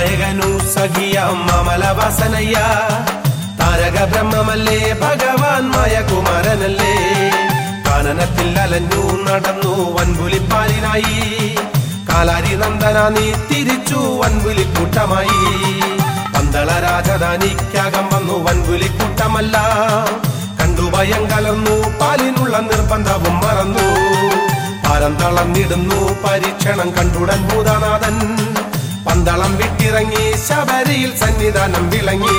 നായകനു സഖിയാം മമലവാസനയ്യ താരക ബ്രഹ്മമല്ലേ ഭഗവാൻ മായകുമാരനല്ലേ കാനനത്തിൽ അലഞ്ഞു നടന്നു വൻപുലിപ്പാലിനായി കാലാരി നന്ദന നീ തിരിച്ചു വൻപുലിക്കൂട്ടമായി പന്തള രാജധാനിക്കകം വന്നു വൻപുലിക്കൂട്ടമല്ല കണ്ടു ഭയം കലർന്നു പാലിനുള്ള നിർബന്ധവും മറന്നു പാലം തളർന്നിടുന്നു പരീക്ഷണം കണ്ടുടൻ ഭൂതനാഥൻ പന്തളം വിട്ടിറങ്ങി ശബരിയിൽ സന്നിധാനം വിളങ്ങി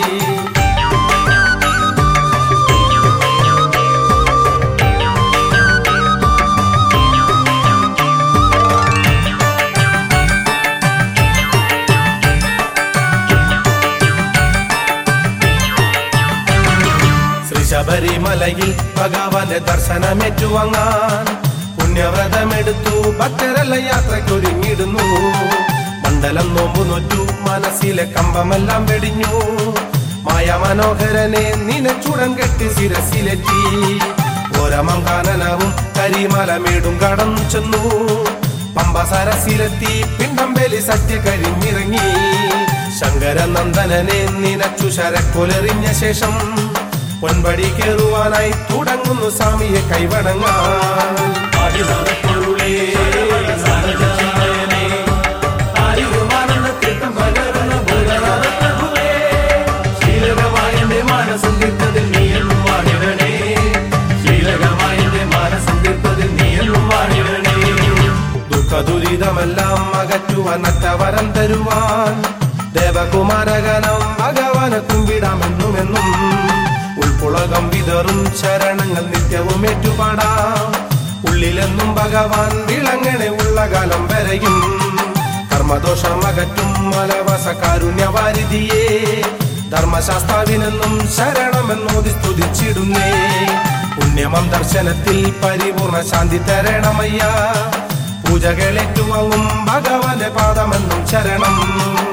ശ്രീ ശബരിമലയിൽ ഭഗവാന്റെ ദർശനമേറ്റുവാങ്ങാൻ പുണ്യവ്രതമെടുത്തു ഭക്തരെല്ലാം യാത്രയ്ക്കൊരുങ്ങിടുന്നു മണ്ഡലം നോമ്പു നോറ്റു മനസ്സിലെ കമ്പമെല്ലാം വെടിഞ്ഞു മായ മനോഹരനെ നിനച്ചുടൻ കെട്ടി ശിരസിലെത്തി ഓരമം കാനനവും കരിമലമേടും കടന്നു ചെന്നു പമ്പ സരസിലെത്തി പിണ്ടം ബലി സത്യ കരിഞ്ഞിറങ്ങി ശങ്കരനന്ദനനെ നിനച്ചു ശരക്കൊലെറിഞ്ഞ ശേഷം പൊൻപടി കേറുവാനായി തുടങ്ങുന്നു സ്വാമിയെ കൈവണങ്ങാൻ ആദിനാഥപ്പൊരുളേ, സാരജായനേ, ആയുർമാനന്ദ തീർത്ഥം പകരുന്ന ഭൂതനാഥപ്രഭുവേ, ശ്രീലകമായെന്റെ മാനസം തീർത്തതിൽ നീയെന്നും വാണിടണേ. ശ്രീലകമായെന്റെ മാനസം തീർത്തതിൽ നീയെന്നും വാണിടണേ. ദുഃഖ ദുരിതമെല്ലാം അകറ്റുവാൻ നറ്റവരം തരുവാൻ ദേവകുമാരകനം ഭഗവാനെ കുമ്പിടാമെന്നുമെന്നും ഉൾപ്പുളകം വിതറും ശരണങ്ങൾ നിത്യവും ഏറ്റുപാടാം ഉള്ളിലെന്നും ഭഗവാൻ വിളങ്ങണെ ഉള്ള കാലം വരെയും കർമ്മദോഷം അകറ്റും മലവസ കാരുണ്യവാരിധിയേ ധർമ്മശാസ്താവിനെന്നും ശരണമെന്നോതി സ്തുതിച്ചിടുന്നേ പുണ്യമം ദർശനത്തിൽ പരിപൂർണ ശാന്തി തരണമയ്യ പൂജകളേറ്റുവാങ്ങും ഭഗവാന്റെ പാദമെന്നും ശരണം